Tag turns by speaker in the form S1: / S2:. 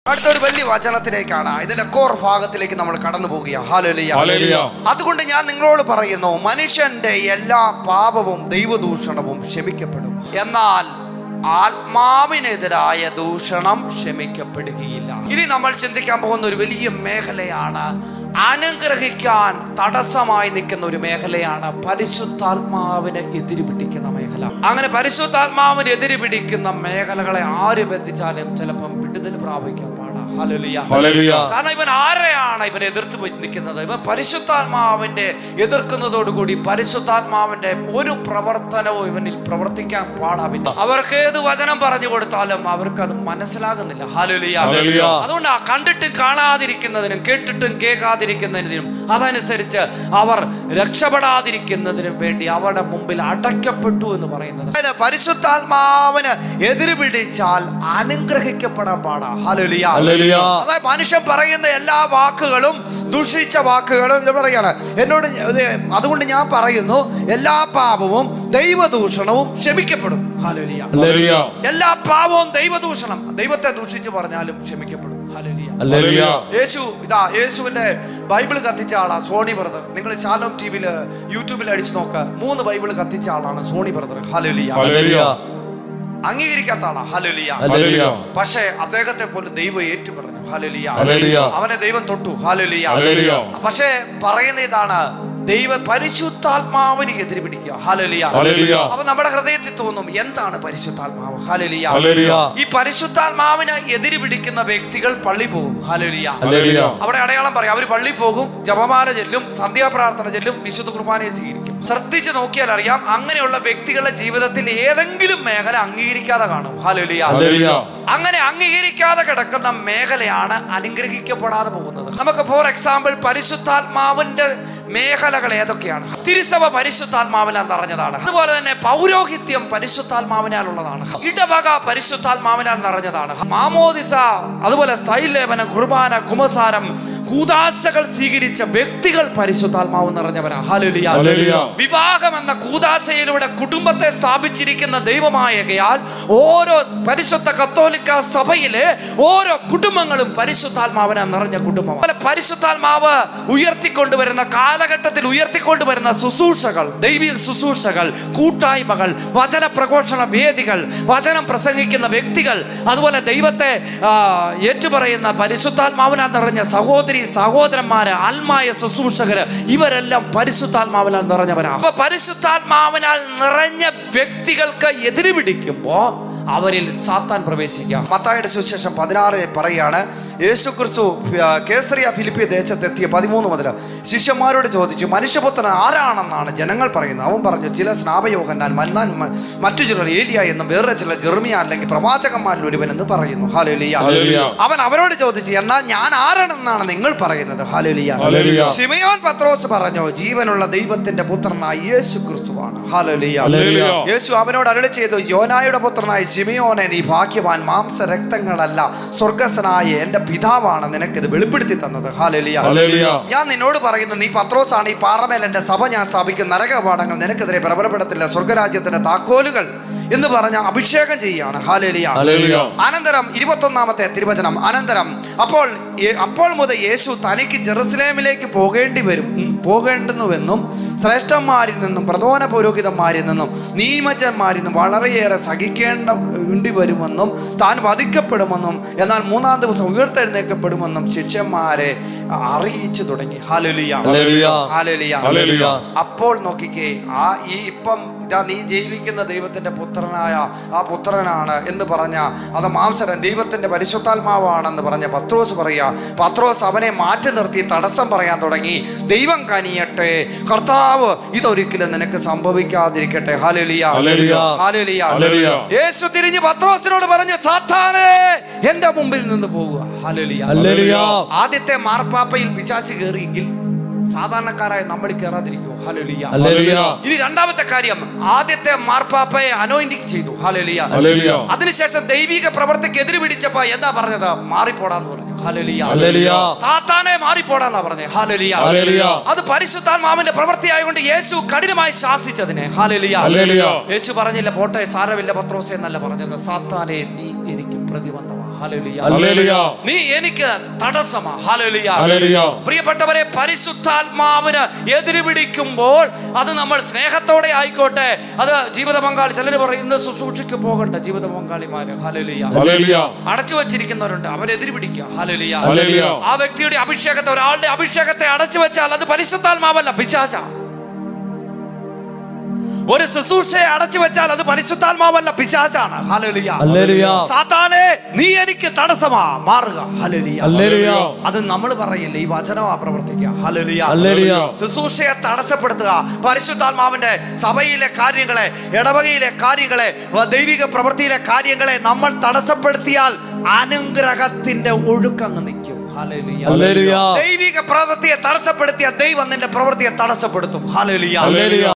S1: അടുത്ത ഒരു വലിയ വചനത്തിലേക്കാണ് ഇതിന്റെ കോർ ഭാഗത്തിലേക്ക് നമ്മൾ കടന്നു പോകുക ഹാലലിയ
S2: ഹല്ലേലൂയ.
S1: അതുകൊണ്ട് ഞാൻ നിങ്ങളോട് പറയുന്നു മനുഷ്യന്റെ എല്ലാ പാപവും ദൈവദൂഷണവും ക്ഷമിക്കപ്പെടും എന്നാൽ ആത്മാവിനെതിരായ ദൂഷണം ക്ഷമിക്കപ്പെടുകയില്ല ഇനി നമ്മൾ ചിന്തിക്കാൻ പോകുന്ന ഒരു വലിയ മേഖലയാണ് അനുഗ്രഹിക്കാൻ തടസ്സമായി നിൽക്കുന്ന ഒരു മേഖലയാണ് പരിശുദ്ധാത്മാവിന് എതിര് പിടിക്കുന്ന മേഖല അങ്ങനെ പരിശുദ്ധാത്മാവിന് എതിര് പിടിക്കുന്ന മേഖലകളെ ആര് ബന്ധിച്ചാലും ചിലപ്പം വിടുതൽ പ്രാപിക്കാൻ പാടാ ഹല്ലേലൂയ
S2: ഹല്ലേലൂയ.
S1: കാരണം ഇവൻ ആരെയാണ് ഇവൻ എതിർത്ത് പോയി നിൽക്കുന്നത് ഇവൻ പരിശുദ്ധാത്മാവിന്റെ എതിർക്കുന്നതോടുകൂടി പരിശുദ്ധാത്മാവിന്റെ ഒരു പ്രവർത്തനവും ഇവനിൽ പ്രവർത്തിക്കാൻ പാടാവില്ല അവർക്ക് ഏത് വചനം പറഞ്ഞു കൊടുത്താലും അവർക്ക് അത് മനസ്സിലാകുന്നില്ല ഹല്ലേലൂയ.
S2: ഹല്ലേലൂയ.
S1: അതുകൊണ്ട് ആ കണ്ടിട്ടും കാണാതിരിക്കുന്നതിനും കേട്ടിട്ടും കേൾക്കാതിരിക്കുന്നതിനും അതനുസരിച്ച് അവർ രക്ഷപ്പെടാതിരിക്കുന്നതിനും വേണ്ടി അവരുടെ മുമ്പിൽ അടയ്ക്കപ്പെട്ടു എന്ന് പറയുന്നത് അതായത് പരിശുദ്ധാത്മാവിന് എതിര് പിടിച്ചാൽ അനുഗ്രഹിക്കപ്പെടാൻ പാടാ ഹല്ലേലൂയ.
S2: ഹല്ലേലൂയ.
S1: അതായത് മനുഷ്യൻ പറയുന്ന എല്ലാ വാക്കുകളും ദുഷിച്ച വാക്കുകളും ഇത് പറയാണ് എന്നോട് ഇത് അതുകൊണ്ട് ഞാൻ പറയുന്നു എല്ലാ പാപവും ദൈവദൂഷണവും ക്ഷമിക്കപ്പെടും ഹല്ലേലൂയ.
S2: ഹല്ലേലൂയ.
S1: എല്ലാ പാപവും ദൈവദൂഷണം ദൈവത്തെ ദൂഷിച്ച് പറഞ്ഞാലും ക്ഷമിക്കപ്പെടും ഹല്ലേലൂയ.
S2: ഹല്ലേലൂയ.
S1: യേശു ഇതാ യേശുവിന്റെ ബൈബിൾ കത്തിച്ച ആളാ സോണി ബ്രദർ നിങ്ങൾ ചാലോം ടി വിയിൽ യൂട്യൂബിൽ അടിച്ചു നോക്ക് മൂന്ന് ബൈബിൾ കത്തിച്ച ആളാണ് സോണി ബ്രദർ ഹല്ലേലൂയ
S2: ഹല്ലേലൂയ.
S1: അംഗീകരിക്കാത്ത ആളാ ഹല്ലേലൂയ
S2: ഹല്ലേലൂയ.
S1: പക്ഷേ അദ്ദേഹത്തെ പോലും ദൈവം ഏറ്റു പറഞ്ഞു ഹല്ലേലൂയ
S2: ഹല്ലേലൂയ.
S1: അവനെ ദൈവം തൊട്ടു ഹല്ലേലൂയ
S2: ഹല്ലേലൂയ.
S1: പക്ഷേ പറയുന്ന ഇതാണ് ദൈവ പരിശുദ്ധാത്മാവിന് എതിര് പിടിക്കുക ഹല്ലേലൂയ
S2: ഹല്ലേലൂയ.
S1: അപ്പൊ നമ്മുടെ ഹൃദയത്തിൽ തോന്നും എന്താണ് പരിശുദ്ധാത്മാവ് ഹല്ലേലൂയ
S2: ഹല്ലേലൂയ.
S1: ഈ പരിശുദ്ധാത്മാവിന് എതിര് പിടിക്കുന്ന വ്യക്തികൾ പള്ളി പോകും ഹല്ലേലൂയ
S2: ഹല്ലേലൂയ.
S1: അവിടെ അടയാളം പറയാം അവർ പള്ളി പോകും ജപമാല ചെല്ലും സന്ധ്യാപ്രാർത്ഥന ചെല്ലും വിശുദ്ധ കുർബാനയെ സ്വീകരിക്കും ശ്രദ്ധിച്ച് നോക്കിയാൽ അറിയാം അങ്ങനെയുള്ള വ്യക്തികളുടെ ജീവിതത്തിൽ ഏതെങ്കിലും മേഖല അംഗീകരിക്കാതെ കാണും ഹല്ലേലൂയ
S2: ഹല്ലേലൂയ.
S1: അങ്ങനെ അംഗീകരിക്കാതെ കിടക്കുന്ന മേഖലയാണ് അനുഗ്രഹിക്കപ്പെടാതെ പോകുന്നത് നമുക്ക് ഫോർ എക്സാമ്പിൾ പരിശുദ്ധാത്മാവിന്റെ മേഖലകൾ ഏതൊക്കെയാണ് തിരുസഭ പരിശുദ്ധാത്മാവിനാൽ നിറഞ്ഞതാണ് അതുപോലെ തന്നെ പൗരോഹിത്യം പരിശുദ്ധാത്മാവിനാലുള്ളതാണ് ഇടവക പരിശുദ്ധാത്മാവിനാൽ നിറഞ്ഞതാണ് മാമോദിസ അതുപോലെ സ്ഥൈലേപനം കുർബാന കുമസാരം കൂതാശകൾ സ്വീകരിച്ച വ്യക്തികൾ പരിശുദ്ധാത്മാവ് നിറഞ്ഞവരാ ഹല്ലേലൂയ
S2: ഹല്ലേലൂയ.
S1: വിവാഹം എന്ന കൂതാശയിലൂടെ കുടുംബത്തെ സ്ഥാപിച്ചിരിക്കുന്ന ദൈവമായകയാൽ ഓരോ പരിശുദ്ധ കത്തോലിക്ക സഭയിലെ ഓരോ കുടുംബങ്ങളും പരിശുദ്ധാത്മാവിനെ നിറഞ്ഞ കുടുംബം അതുപോലെ പരിശുദ്ധാത്മാവ് ഉയർത്തിക്കൊണ്ടുവരുന്ന കാലഘട്ടത്തിൽ ഉയർത്തിക്കൊണ്ടുവരുന്ന ശുശ്രൂഷകൾ ദൈവിക ശുശ്രൂഷകൾ കൂട്ടായ്മകൾ വചന പ്രഘോഷണ വേദികൾ വചനം പ്രസംഗിക്കുന്ന വ്യക്തികൾ അതുപോലെ ദൈവത്തെ ആ, ഏറ്റുപറയുന്ന പരിശുദ്ധാത്മാവിനാൽ നിറഞ്ഞ സഹോദരി സഹോദരന്മാര് ആത്മായ ശുശ്രൂഷകര് ഇവരെല്ലാം പരിശുദ്ധാത്മാവിനാൽ നിറഞ്ഞവരാ അപ്പൊ പരിശുദ്ധാത്മാവിനാൽ നിറഞ്ഞ വ്യക്തികൾക്ക് എതിര് പിടിക്കുമ്പോ അവരിൽ സാത്താൻ പ്രവേശിക്കാം മത്തായുടെ സുവിശേഷം പതിനാറ് പറയാണ് യേശു ക്രിസ്തു കേസറിയ ഫിലിപ്പിയ ദേശത്തെത്തിയ പതിമൂന്ന് മുതൽ ശിഷ്യന്മാരോട് ചോദിച്ചു മനുഷ്യപുത്രൻ ആരാണെന്നാണ് ജനങ്ങൾ പറയുന്നത് അവൻ പറഞ്ഞു ചില സ്നാപയോഹന്നാൻ മന്നാൻ മ- മറ്റു ചിലർ ഏലിയ എന്നും വേറെ ചിലർ ജെർമിയ അല്ലെങ്കിൽ പ്രവാചകന്മാരിൽ ഒരുവൻ എന്ന് പറയുന്നു ഹാലേലിയ
S2: ഹല്ലേലൂയ.
S1: അവൻ അവരോട് ചോദിച്ചു എന്നാൽ ഞാൻ ആരാണെന്നാണ് നിങ്ങൾ പറയുന്നത് ഹാലേലിയ
S2: ഹല്ലേലൂയ.
S1: ശിമയോൻ പത്രോസ് പറഞ്ഞു ജീവനുള്ള ദൈവത്തിന്റെ പുത്രനായ യേശു ക്രിസ്തുവാണ് ഹാലേലിയ
S2: ഹല്ലേലൂയ.
S1: യേശു അവനോട് അരുളി ചെയ്തു യോനായുടെ പുത്രനായ ശിമയോനെ നീ ഭാഗ്യവാൻ മാംസ രക്തങ്ങളല്ല സ്വർഗസ്വനായ എന്റെ പിതാവാണ് നിനക്കിത് വെളിപ്പെടുത്തി തന്നത് ഹാലേലിയ
S2: ഹല്ലേലൂയ.
S1: ഞാൻ നിന്നോട് പറയുന്നു നീ പത്രോസാണ് ഈ പാറമേൽ എന്റെ സഭ ഞാൻ സ്ഥാപിക്കുന്ന നരകപാഠങ്ങൾ നിനക്കെതിരെ പ്രബലപ്പെടത്തില്ല സ്വർഗരാജ്യത്തിന്റെ താക്കോലുകൾ എന്ന് പറഞ്ഞ അഭിഷേകം ചെയ്യുകയാണ് ഹാലേലിയ
S2: ഹല്ലേലൂയ.
S1: അനന്തരം ഇരുപത്തൊന്നാമത്തെ തിരുവചനം അനന്തരം അപ്പോൾ യേ- അപ്പോൾ മുതൽ യേശു തനിക്ക് ജെറുസലേമിലേക്ക് പോകേണ്ടി വരും ഉം, പോകേണ്ടുന്നുവെന്നും ശ്രേഷ്ഠന്മാരിൽ നിന്നും പ്രധാന പുരോഹിതന്മാരിൽ നിന്നും നിയമജന്മാരിൽ നിന്നും വളരെയേറെ സഹിക്കേണ്ട വേണ്ടി വരുമെന്നും താൻ വധിക്കപ്പെടുമെന്നും എന്നാൽ മൂന്നാം ദിവസം ഉയർത്തെഴുന്നേക്കപ്പെടുമെന്നും ശിഷ്യന്മാരെ അറിയിച്ചു തുടങ്ങി ഹാലലിയ
S2: ഹല്ലേലൂയ.
S1: ഹാലലിയ
S2: ഹല്ലേലൂയ.
S1: അപ്പോൾ നോക്കിക്കേ ആ ഈ ഇപ്പം ഇതാ നീ ജീവിക്കുന്ന ദൈവത്തിന്റെ പുത്രനായ ആ പുത്രനാണ് എന്ന് പറഞ്ഞ അത് മാംസരൻ ദൈവത്തിന്റെ പരിശുദ്ധാത്മാവാണെന്ന് പറഞ്ഞ പത്രോസ് പറയാ പത്രോസ് അവനെ മാറ്റി നിർത്തി തടസ്സം പറയാൻ തുടങ്ങി ദൈവം കനിയട്ടെ കർത്താവ് ഇതൊരിക്കലും നിനക്ക് സംഭവിക്കാതിരിക്കട്ടെ ഹാലലിയ
S2: ഹല്ലേലൂയ.
S1: ഹാലലിയ
S2: ഹല്ലേലൂയ.
S1: യേശു തിരിഞ്ഞ് പത്രോസിനോട് പറഞ്ഞു സാത്താനേ എന്റെ മുമ്പിൽ നിന്ന് പോകുക ഹാലലിയ
S2: ഹല്ലേലൂയ.
S1: ആദ്യത്തെ മാർപ്പാപ്പയിൽ പിശാച് കയറിയെങ്കിൽ സാധാരണക്കാരായ നമ്മൾ കയറാതിരിക്കുമോ ഹല്ലേലൂയ
S2: ഹല്ലേലൂയ.
S1: ഇനി രണ്ടാമത്തെ കാര്യം ആദ്യത്തെ മാർപ്പാപ്പയെ അനോയിന്റിങ് ചെയ്തു ഹല്ലേലൂയ
S2: ഹല്ലേലൂയ.
S1: അതിനുശേഷം ദൈവിക പ്രവർത്തിക്ക് എതിര് പിടിച്ചപ്പോ എന്താ പറഞ്ഞത് മാറിപ്പോടാന്ന് പറഞ്ഞു ഹല്ലേലൂയ
S2: ഹല്ലേലൂയ.
S1: സാത്താനെ മാറിപ്പോടാന്നാ പറഞ്ഞേ ഹല്ലേലൂയ
S2: ഹല്ലേലൂയ.
S1: അത് പരിശുദ്ധാത്മാവിന്റെ പ്രവൃത്തി ആയതുകൊണ്ട് യേശു കഠിനമായി ശാസിച്ചതിനെ ഹല്ലേലൂയ
S2: ഹല്ലേലൂയ.
S1: യേശു പറഞ്ഞില്ല പോട്ടെ സാരമില്ല പത്രോസെ എന്നല്ല പറഞ്ഞത് സാത്താനെ നീ എനിക്ക് പ്രതിബന്ധമാ ഹല്ലേലൂയ
S2: ഹല്ലേലൂയ
S1: നീ എനിക്ക് തടസ്സമാ ഹല്ലേലൂയ
S2: ഹല്ലേലൂയ
S1: പ്രിയപ്പെട്ടവരെ പരിശുദ്ധാത്മാവിന് എതിര് പിടിക്കുമ്പോൾ അത് നമ്മൾ സ്നേഹത്തോടെ ആയിക്കോട്ടെ അത് ജീവിത പങ്കാളി ചിലർ പറയും ഇന്ന് ശുശ്രൂഷയ്ക്ക് പോകണ്ട ജീവിത പങ്കാളിമാര് ഹല്ലേലൂയ
S2: ഹല്ലേലൂയ
S1: അടച്ചു വച്ചിരിക്കുന്നവരുണ്ട് അവരെതിര് പിടിക്കുക ഹല്ലേലൂയ
S2: ഹല്ലേലൂയ
S1: ആ വ്യക്തിയുടെ അഭിഷേകത്തെ ഒരാളുടെ അഭിഷേകത്തെ അടച്ചു വെച്ചാൽ അത് പരിശുദ്ധാത്മാവല്ല പിശാച ഒരു ശുശ്രൂഷയെ അടച്ചു വെച്ചാൽ അത് പരിശുദ്ധാത്മാവല്ല പിശാചാണ് ഹല്ലേലൂയ
S3: ഹല്ലേലൂയ
S1: സാത്താനെ നീ എനിക്ക് തടസ്സമാ മാറുക ഹല്ലേലൂയ
S3: ഹല്ലേലൂയ
S1: അത് നമ്മൾ പറയില്ല ഈ വചനമാ പ്രവർത്തിക്കുക ഹല്ലേലൂയ
S3: ഹല്ലേലൂയ
S1: ശുശ്രൂഷയെ തടസ്സപ്പെടുത്തുക പരിശുദ്ധാത്മാവിന്റെ സഭയിലെ കാര്യങ്ങളെ ഇടവകയിലെ കാര്യങ്ങളെ വ- ദൈവിക പ്രവൃത്തിയിലെ കാര്യങ്ങളെ നമ്മൾ തടസ്സപ്പെടുത്തിയാൽ അനുഗ്രഹത്തിന്റെ ഒഴുക്കങ്ങ് നിൽക്കും ഹല്ലേലൂയ.
S3: ഹല്ലേലൂയ
S1: ദൈവിക പ്രവൃത്തിയെ തടസ്സപ്പെടുത്തിയ ദൈവം നിന്റെ പ്രവൃത്തിയെ തടസ്സപ്പെടുത്തും ഹല്ലേലൂയ
S3: ഹല്ലേലൂയ